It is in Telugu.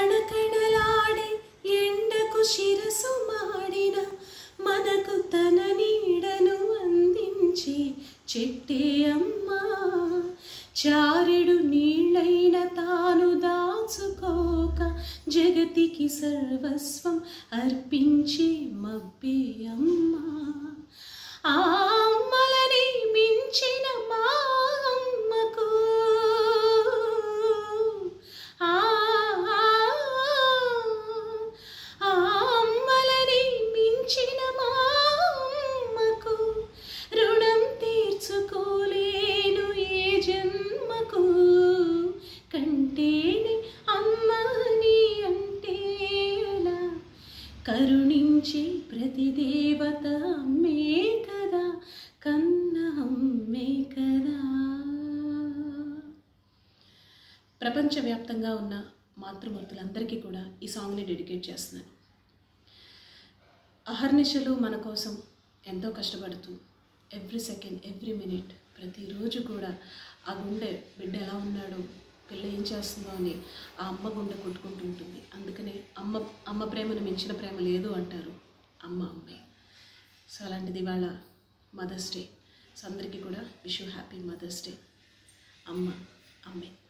కణకణలాడే ఎండకు శిరసు మాడిన మనకు తన నీడను అందించి చెట్టే అమ్మా చారెడు నీళ్ళైన తాను దాచుకోక జగతికి సర్వస్వం అర్పించే మబ్బే అమ్మా ఆ అమ్మలని మించిన మా అమ్మకు ఆ ఆ అమ్మలని మించిన మా అమ్మకు రుణం తీర్చుకోలేను ఏ జన్మకు కంటేనే అమ్మని అంటే ఎలా కరుణించే ప్రతి దేవత అమ్మే కదా కన్న అమ్మే కదా ప్రపంచవ్యాప్తంగా ఉన్న మాతృమూర్తులందరికీ కూడా ఈ సాంగ్ని డెడికేట్ చేస్తున్నాను అహర్నిశలు మన కోసం ఎంతో కష్టపడుతూ ఎవ్రీ సెకండ్ ఎవ్రీ మినిట్ ప్రతిరోజు కూడా ఆ గుండె బిడ్డ ఎలా ఉన్నాడో పిల్ల ఏం చేస్తుందో అని ఆ అమ్మ గుండె కొట్టుకుంటూ ఉంటుంది అందుకనే అమ్మ అమ్మ ప్రేమను మించిన ప్రేమ లేదు అంటారు అమ్మ అమ్మే సో అలాంటిది ఇవాళ మదర్స్ డే సో అందరికీ కూడా wish you happy mother's day అమ్మ అమ్మే